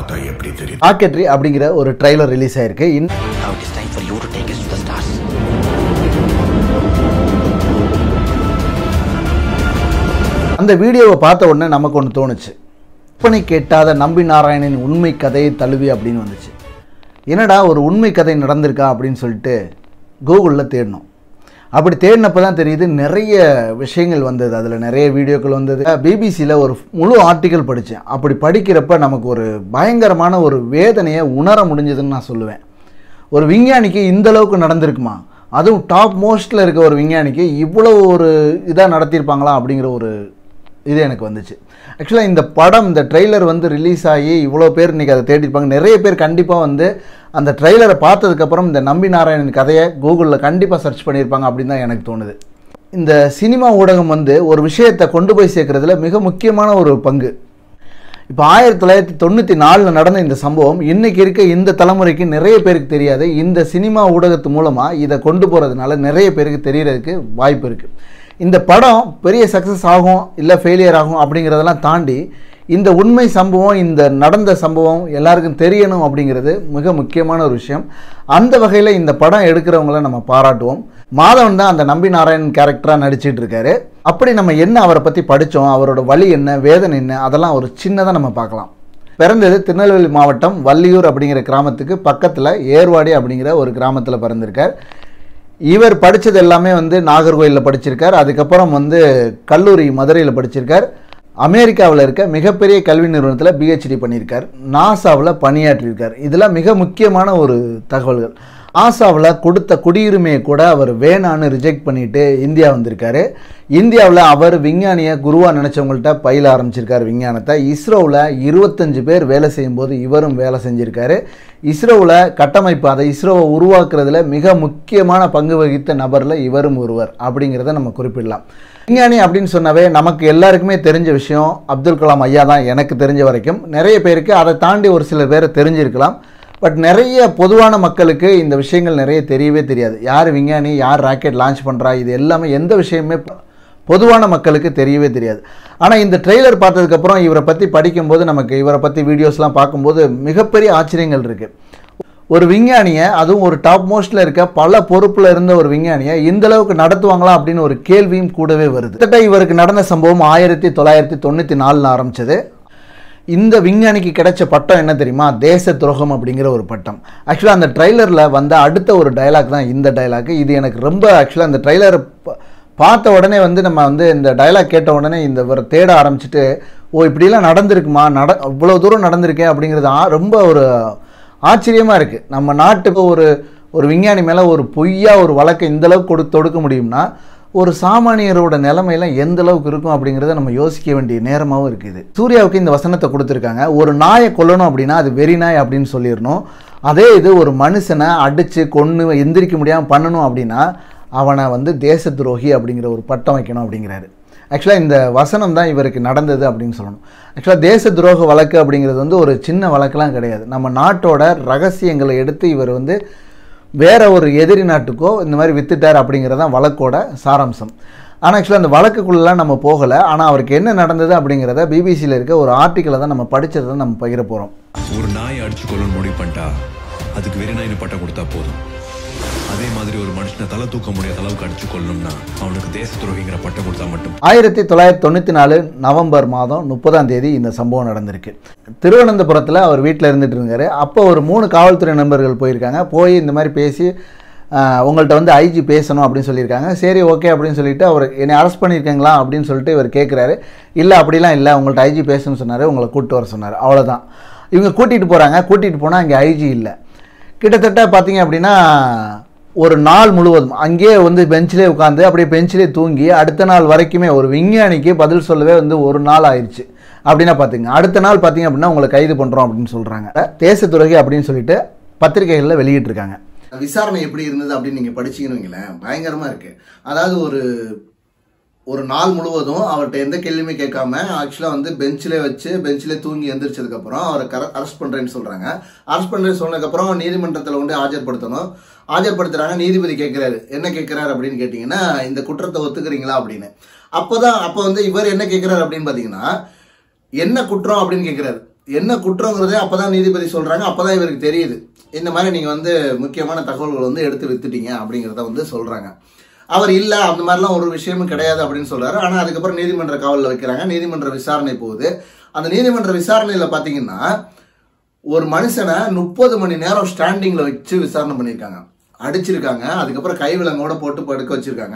பார்த்தா எப்படி தெரியுது ராக்கெட்ரி அப்படிங்கிற ஒரு ட்ரைலர் ரிலீஸ் ஆயிருக்கு இன் Now it is time for you to take us to the stars. அந்த வீடியோவை பார்த்த உடனே நமக்கு ஒன்று தோணுச்சு கற்பனை கேட்டாத நம்பி நாராயணன் உண்மை கதையை தழுவி அப்படின்னு வந்துச்சு என்னடா ஒரு உண்மை கதை நடந்திருக்கா அப்படின்னு சொல்லிட்டு கூகுளில் தேடினோம் அப்படி தேடினப்போ தான் தெரியுது நிறைய விஷயங்கள் வந்தது அதில் நிறைய வீடியோக்கள் வந்தது பிபிசியில் ஒரு முழு ஆர்டிக்கல் படித்தேன் அப்படி படிக்கிறப்ப நமக்கு ஒரு பயங்கரமான ஒரு வேதனையை உணர முடிஞ்சதுன்னு நான் சொல்லுவேன் ஒரு விஞ்ஞானிக்கு இந்த அளவுக்கு நடந்திருக்குமா அதுவும் டாப் மோஸ்ட்டில் இருக்க ஒரு விஞ்ஞானிக்கு இவ்வளோ ஒரு இதாக நடத்தியிருப்பாங்களா அப்படிங்கிற ஒரு இது எனக்கு வந்துச்சு ஆக்சுவலாக இந்த படம் இந்த ட்ரெய்லர் வந்து ரிலீஸ் ஆகி இவ்வளோ பேர் இன்றைக்கி அதை தேடிருப்பாங்க நிறைய பேர் கண்டிப்பாக வந்து அந்த ட்ரெய்லரை பார்த்ததுக்கப்புறம் இந்த நம்பி நாராயணன் கதையை கூகுளில் கண்டிப்பாக சர்ச் பண்ணியிருப்பாங்க அப்படின்னு தான் எனக்கு தோணுது இந்த சினிமா ஊடகம் வந்து ஒரு விஷயத்தை கொண்டு போய் சேர்க்கறதுல மிக முக்கியமான ஒரு பங்கு இப்போ ஆயிரத்தி தொள்ளாயிரத்தி தொண்ணூற்றி நாலில் நடந்த இந்த சம்பவம் இன்னைக்கு இருக்க இந்த தலைமுறைக்கு நிறைய பேருக்கு தெரியாது இந்த சினிமா ஊடகத்து மூலமாக இதை கொண்டு போகிறதுனால நிறைய பேருக்கு தெரியறதுக்கு வாய்ப்பு இருக்குது இந்த படம் பெரிய சக்ஸஸ் ஆகும் இல்லை ஃபெயிலியர் ஆகும் அப்படிங்கிறதெல்லாம் தாண்டி இந்த உண்மை சம்பவம் இந்த நடந்த சம்பவம் எல்லாருக்கும் தெரியணும் அப்படிங்கிறது மிக முக்கியமான ஒரு விஷயம் அந்த வகையில் இந்த படம் எடுக்கிறவங்கள நம்ம பாராட்டுவோம் மாதவன் தான் அந்த நம்பி நாராயணன் கேரக்டராக நடிச்சிட்டு இருக்காரு அப்படி நம்ம என்ன அவரை பற்றி படித்தோம் அவரோட வழி என்ன வேதனை என்ன அதெல்லாம் ஒரு சின்னதாக நம்ம பார்க்கலாம் பிறந்தது திருநெல்வேலி மாவட்டம் வள்ளியூர் அப்படிங்கிற கிராமத்துக்கு பக்கத்தில் ஏர்வாடி அப்படிங்கிற ஒரு கிராமத்தில் பிறந்திருக்கார் இவர் படித்தது எல்லாமே வந்து நாகர்கோயிலில் படிச்சிருக்கார் அதுக்கப்புறம் வந்து கல்லூரி மதுரையில் படிச்சிருக்கார் அமெரிக்காவில் இருக்க மிகப்பெரிய கல்வி நிறுவனத்தில் பிஹெச்டி பண்ணியிருக்கார் நாசாவில் பணியாற்றியிருக்கார் இதெல்லாம் மிக முக்கியமான ஒரு தகவல்கள் நாசாவில் கொடுத்த குடியுரிமையை கூட அவர் வேணான்னு ரிஜெக்ட் பண்ணிட்டு இந்தியா வந்திருக்காரு இந்தியாவில் அவர் விஞ்ஞானியை குருவாக நினச்சவங்கள்ட்ட பயில ஆரம்பிச்சிருக்காரு விஞ்ஞானத்தை இஸ்ரோவில் இருபத்தஞ்சு பேர் வேலை செய்யும்போது இவரும் வேலை செஞ்சுருக்காரு இஸ்ரோவில் கட்டமைப்பு அதை இஸ்ரோவை உருவாக்குறதுல மிக முக்கியமான பங்கு வகித்த நபரில் இவரும் ஒருவர் அப்படிங்கிறத நம்ம குறிப்பிடலாம் விஞ்ஞானி அப்படின்னு சொன்னாவே நமக்கு எல்லாருக்குமே தெரிஞ்ச விஷயம் அப்துல் கலாம் ஐயா தான் எனக்கு தெரிஞ்ச வரைக்கும் நிறைய பேருக்கு அதை தாண்டி ஒரு சில பேரை தெரிஞ்சிருக்கலாம் பட் நிறைய பொதுவான மக்களுக்கு இந்த விஷயங்கள் நிறைய தெரியவே தெரியாது யார் விஞ்ஞானி யார் ராக்கெட் லான்ச் பண்ணுறா இது எல்லாமே எந்த விஷயமே பொ- பொதுவான மக்களுக்கு தெரியவே தெரியாது ஆனால் இந்த ட்ரெய்லர் பார்த்ததுக்கப்புறம் இவரை பற்றி படிக்கும்போது நமக்கு இவரை பற்றி வீடியோஸ்லாம் பார்க்கும்போது மிகப்பெரிய ஆச்சரியங்கள் இருக்குது ஒரு விஞ்ஞானியை அதுவும் ஒரு டாப் மோஸ்ட்டில் இருக்க பல பொறுப்பில் இருந்த ஒரு விஞ்ஞானியை இந்த அளவுக்கு நடத்துவாங்களா அப்படின்னு ஒரு கேள்வியும் கூடவே வருது கிட்டத்தட்ட இவருக்கு நடந்த சம்பவம் ஆயிரத்தி தொள்ளாயிரத்தி தொண்ணூற்றி நாலில் ஆரம்பிச்சது இந்த விஞ்ஞானிக்கு கிடைச்ச பட்டம் என்ன தெரியுமா தேச துரோகம் அப்படிங்கிற ஒரு பட்டம் ஆக்சுவலாக அந்த ட்ரைலரில் வந்த அடுத்த ஒரு டயலாக் தான் இந்த டயலாக் இது எனக்கு ரொம்ப ஆக்சுவலாக அந்த ட்ரைலரை பார்த்த உடனே வந்து நம்ம வந்து இந்த டயலாக் கேட்ட உடனே இந்த இவரை தேட ஆரம்பிச்சுட்டு ஓ இப்படிலாம் நடந்திருக்குமா நட இவ்வளோ தூரம் நடந்திருக்கே அப்படிங்கிறது ஆ- ரொம்ப ஒரு ஆச்சரியமாக இருக்குது நம்ம நாட்டுக்கு ஒரு ஒரு விஞ்ஞானி மேலே ஒரு பொய்யா ஒரு வழக்கை இந்த அளவுக்கு கொடு தொடுக்க முடியும்னா ஒரு சாமானியரோட நிலைமையெல்லாம் எந்த அளவுக்கு இருக்கும் அப்படிங்கிறத நம்ம யோசிக்க வேண்டிய நேரமாகவும் இருக்குது சூர்யாவுக்கு இந்த வசனத்தை கொடுத்துருக்காங்க ஒரு நாயை கொல்லணும் அப்படின்னா அது வெறி நாய் அப்படின்னு சொல்லிடணும் அதே இது ஒரு மனுஷனை அடித்து கொன்று எந்திரிக்க முடியாமல் பண்ணணும் அப்படின்னா அவனை வந்து தேச துரோகி அப்படிங்கிற ஒரு பட்டம் வைக்கணும் அப்படிங்கிறாரு ஆக்சுவலாக இந்த வசனம் தான் இவருக்கு நடந்தது அப்படின்னு சொல்லணும் ஆக்சுவலாக தேச துரோக வழக்கு அப்படிங்கிறது வந்து ஒரு சின்ன வழக்கெல்லாம் கிடையாது நம்ம நாட்டோட ரகசியங்களை எடுத்து இவர் வந்து வேற ஒரு எதிரி நாட்டுக்கோ இந்த மாதிரி வித்துட்டார் அப்படிங்கிறது தான் வழக்கோட சாராம்சம் ஆனால் ஆக்சுவலாக அந்த வழக்குக்குள்ளெலாம் நம்ம போகலை ஆனால் அவருக்கு என்ன நடந்தது அப்படிங்கிறத பிபிசியில் இருக்க ஒரு ஆர்டிக்கலை தான் நம்ம படிச்சதை தான் நம்ம பகிர போகிறோம் ஒரு நாயை அடிச்சு கொள்ளணும் முடிவு பண்ணிட்டா அதுக்கு வெறி நாயின்னு பட்டம் கொடுத்தா போதும் அதே மாதிரி ஒரு மனுஷனை தலை தூக்க முடியாத அளவுக்கு அடிச்சு கொள்ளணும்னா அவனுக்கு தேச துரோகிங்கிற பட்டம் கொடுத்தா மட்டும் ஆயிரத்தி தொள்ளாயிரத்தி தொண்ணூற்றி நாலு நவம்பர் மாதம் முப்பதாம் தேதி இந்த சம்பவம் நடந்திருக்கு திருவனந்தபுரத்தில் அவர் வீட்டில் இருந்துட்டு இருந்தாரு அப்போ ஒரு மூணு காவல்துறை நண்பர்கள் போயிருக்காங்க போய் இந்த மாதிரி பேசி ஆஹ், உங்கள்ட்ட வந்து ஐஜி பேசணும் அப்படின்னு சொல்லியிருக்காங்க சரி ஓகே அப்படின்னு சொல்லிட்டு அவர் என்னை அரெஸ்ட் பண்ணியிருக்கீங்களா அப்படின்னு சொல்லிட்டு இவர் கேட்குறாரு இல்லை அப்படிலாம் இல்லை உங்கள்ட்ட ஐஜி பேசணும்னு சொன்னார் உங்களை கூப்பிட்டு வர சொன்னார் அவ்வளோதான் இவங்க கூட்டிகிட்டு போகிறாங்க கூட்டிகிட்டு போனால் அங்கே ஐஜி இல்லை கிட்டத்தட்ட பார்த்தீங்க அப்படின்னா ஒரு நாள் முழுவதும் அங்கேயே வந்து பெஞ்சிலே உட்காந்து அப்படியே பெஞ்சிலே தூங்கி அடுத்த நாள் வரைக்குமே ஒரு விஞ்ஞானிக்கு பதில் சொல்லவே வந்து ஒரு நாள் ஆயிடுச்சு அப்படின்னா பார்த்துங்க அடுத்த நாள் பார்த்தீங்க அப்படின்னா உங்களை கைது பண்ணுறோம் அப்படின்னு சொல்கிறாங்க தேச துரோகி அப்படின்னு சொல்லிட்டு பத்திரிகைகளில் வெளியிட்டிருக்காங்க விசாரணை எப்படி இருந்தது அப்படின்னு நீங்கள் படிச்சீங்கன்னு வைங்களேன் பயங்கரமாக இருக்குது அதாவது ஒரு ஒரு நாள் முழுவதும் அவர்கிட்ட எந்த கேள்வியுமே கேட்காம ஆக்சுவலாக வந்து பெஞ்சிலே வச்சு பெஞ்சிலே தூங்கி எந்திரிச்சதுக்கப்புறம் அவரை கர அரெஸ்ட் பண்ணுறேன்னு சொல்கிறாங்க அரெஸ்ட் பண்ணுறேன்னு சொன்னதுக்கப்புறம் நீதிமன்றத்தில் கொண்டு ஆஜர்படுத்தணும் ஆஜர்படுத்துறாங்க நீதிபதி கேட்குறாரு என்ன கேட்குறாரு அப்படின்னு கேட்டிங்கன்னா இந்த குற்றத்தை ஒத்துக்கிறீங்களா அப்படின்னு அப்போ தான் அப்போ வந்து இவர் என்ன கேட்குறாரு அப்படின்னு பார்த்தீங்கன்னா என்ன குற்றம் அப்படின்னு கேட்குறாரு என்ன குற்றங்கிறதே அப்பதான் நீதிபதி சொல்றாங்க அப்பதான் இவருக்கு தெரியுது இந்த மாதிரி நீங்க வந்து முக்கியமான தகவல்கள் வந்து எடுத்து வித்துட்டீங்க அப்படிங்கிறத வந்து சொல்றாங்க அவர் இல்ல அந்த மாதிரிலாம் ஒரு விஷயமும் கிடையாது அப்படின்னு சொல்றாரு ஆனா அதுக்கப்புறம் நீதிமன்ற காவலில் வைக்கிறாங்க நீதிமன்ற விசாரணை போகுது அந்த நீதிமன்ற விசாரணையில பாத்தீங்கன்னா ஒரு மனுஷனை முப்பது மணி நேரம் ஸ்டாண்டிங்ல வச்சு விசாரணை பண்ணியிருக்காங்க அடிச்சிருக்காங்க அதுக்கப்புறம் கை விலங்கோட போட்டு படுக்க வச்சிருக்காங்க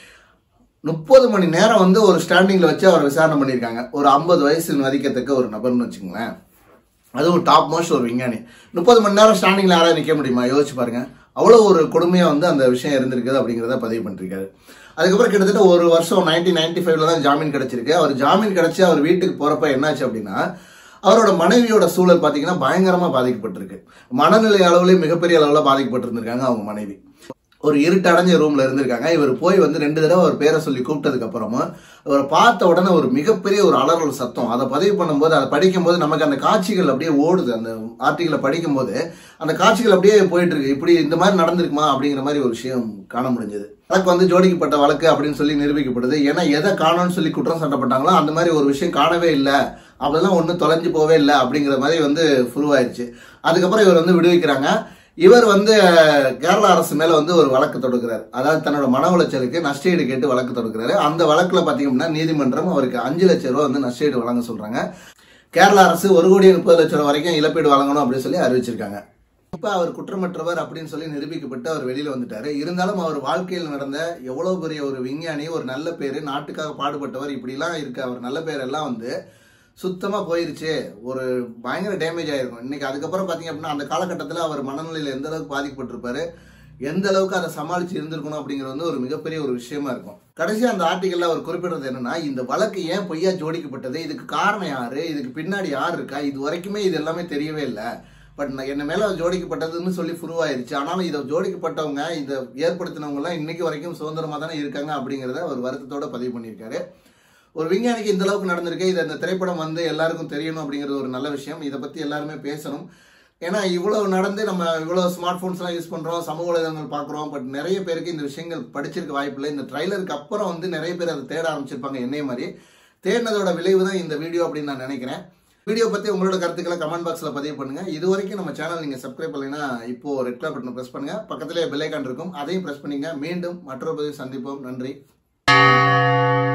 முப்பது மணி நேரம் வந்து ஒரு ஸ்டாண்டிங்ல வச்சு அவர் விசாரணை பண்ணியிருக்காங்க ஒரு ஐம்பது வயசு மதிக்கத்தக்க ஒரு நபர்னு வச்சுங்களேன் அதுவும் டாப் மோஸ்ட் ஒரு விஞ்ஞானி முப்பது மணி நேரம் ஸ்டாண்டிங்ல யாராவது நிற்க முடியுமா யோசிச்சு பாருங்க அவ்வளோ ஒரு கொடுமையா வந்து அந்த விஷயம் இருந்திருக்குது அப்படிங்கிறத பதிவு பண்ணிருக்காரு அதுக்கப்புறம் கிட்டத்தட்ட ஒரு வருஷம் நைன்டீன் நைன்டி ஃபைவ்ல தான் ஜாமீன் கிடைச்சிருக்கு அவர் ஜாமீன் கிடைச்சி அவர் வீட்டுக்கு போறப்ப என்னாச்சு அப்படின்னா அவரோட மனைவியோட சூழல் பார்த்தீங்கன்னா பயங்கரமா பாதிக்கப்பட்டிருக்கு மனநிலை அளவுலேயும் மிகப்பெரிய அளவில் பாதிக்கப்பட்டிருந்திருக்காங்க அவங்க மனைவி ஒரு இருட்டடைஞ்ச ரூம்ல இருந்திருக்காங்க இவர் போய் வந்து ரெண்டு தடவை அவர் பேரை சொல்லி கூப்பிட்டதுக்கு அப்புறமா இவரை பார்த்த உடனே ஒரு மிகப்பெரிய ஒரு அலறல் சத்தம் அதை பதிவு பண்ணும்போது அதை படிக்கும்போது நமக்கு அந்த காட்சிகள் அப்படியே ஓடுது அந்த ஆர்டிகளை படிக்கும்போது அந்த காட்சிகள் அப்படியே போயிட்டு இருக்கு இப்படி இந்த மாதிரி நடந்திருக்குமா அப்படிங்கிற மாதிரி ஒரு விஷயம் காண முடிஞ்சது வழக்கு வந்து ஜோடிக்கப்பட்ட வழக்கு அப்படின்னு சொல்லி நிரூபிக்கப்படுது ஏன்னா எதை காணோம்னு சொல்லி குற்றம் சாட்டப்பட்டாங்களோ அந்த மாதிரி ஒரு விஷயம் காணவே இல்லை அப்படிலாம் ஒன்றும் தொலைஞ்சு போவே இல்லை அப்படிங்கிற மாதிரி வந்து ஃபுருவாயிருச்சு அதுக்கப்புறம் இவர் வந்து விடுவிக்கிறாங்க இவர் வந்து அஹ், கேரளா அரசு மேல வந்து ஒரு வழக்கு தொடுக்கிறார் அதாவது தன்னோட மன உளைச்சலுக்கு நஷ்டஈடு கேட்டு வழக்கு தொடுக்கிறாரு அந்த வழக்குல பாத்தீங்கன்னா நீதிமன்றம் அவருக்கு அஞ்சு லட்சம் ரூபாய் வந்து நஷ்டஈடு வழங்க சொல்றாங்க கேரளா அரசு ஒரு கோடி முப்பது லட்சம் ரூபாய் வரைக்கும் இழப்பீடு வழங்கணும் அப்படின்னு சொல்லி அறிவிச்சிருக்காங்க இப்ப அவர் குற்றமற்றவர் அப்படின்னு சொல்லி நிரூபிக்கப்பட்டு அவர் வெளியில வந்துட்டாரு இருந்தாலும் அவர் வாழ்க்கையில் நடந்த எவ்வளவு பெரிய ஒரு விஞ்ஞானி ஒரு நல்ல பேரு நாட்டுக்காக பாடுபட்டவர் இப்படிலாம் இருக்க அவர் நல்ல பேர் எல்லாம் வந்து சுத்தமா போயிருச்சு ஒரு பயங்கர டேமேஜ் ஆயிருக்கும் இன்னைக்கு அதுக்கப்புறம் பாத்தீங்க அப்படின்னா அந்த காலகட்டத்தில் அவர் மனநிலையில எந்த அளவுக்கு பாதிக்கப்பட்டிருப்பாரு எந்த அளவுக்கு அதை சமாளிச்சு இருந்திருக்கணும் அப்படிங்கிறது வந்து ஒரு மிகப்பெரிய ஒரு விஷயமா இருக்கும் கடைசியா அந்த ஆர்டிகல்ல அவர் குறிப்பிடுறது என்னன்னா இந்த வழக்கு ஏன் பொய்யா ஜோடிக்கப்பட்டது இதுக்கு காரணம் யாரு இதுக்கு பின்னாடி யார் இருக்கா இது வரைக்குமே இது எல்லாமே தெரியவே இல்லை பட் என்ன மேல ஜோடிக்கப்பட்டதுன்னு சொல்லி ஃபுருவாயிருச்சு ஆனாலும் இதை ஜோடிக்கப்பட்டவங்க இதை ஏற்படுத்தினவங்க எல்லாம் இன்னைக்கு வரைக்கும் சுதந்திரமா தானே இருக்காங்க அப்படிங்கறத அவர் வருத்தத்தோட பதிவு பண்ணியிருக்காரு ஒரு விஞ்ஞானிக்கு இந்த அளவுக்கு நடந்திருக்கு இது அந்த திரைப்படம் வந்து எல்லாருக்கும் தெரியணும் அப்படிங்கிறது ஒரு நல்ல விஷயம் இதை பத்தி எல்லாருமே பேசணும் ஏன்னா இவ்வளவு நடந்து நம்ம இவ்வளவு ஸ்மார்ட் போன்ஸ் எல்லாம் யூஸ் பண்றோம் சமூக வலைதளங்கள் பாக்குறோம் பட் நிறைய பேருக்கு இந்த விஷயங்கள் படிச்சிருக்க வாய்ப்பில்லை இந்த ட்ரைலருக்கு அப்புறம் வந்து நிறைய பேர் அதை தேட ஆரம்பிச்சிருப்பாங்க என்னைய மாதிரி தேடினதோட விளைவு தான் இந்த வீடியோ அப்படின்னு நான் நினைக்கிறேன் வீடியோ பத்தி உங்களோட கருத்துக்களை கமெண்ட் பாக்ஸ்ல பதிவு பண்ணுங்க இது வரைக்கும் நம்ம சேனல் நீங்க சப்ஸ்கிரைப் பண்ணலைன்னா இப்போ ரெட் கலர் பட்டன் பிரஸ் பண்ணுங்க பக்கத்திலே பெல் ஐக்கான் இருக்கும் அதையும் பிரஸ் பண்ணீங்க மீண்டும் மற்றொரு பதிவு சந்திப்போம் நன்றி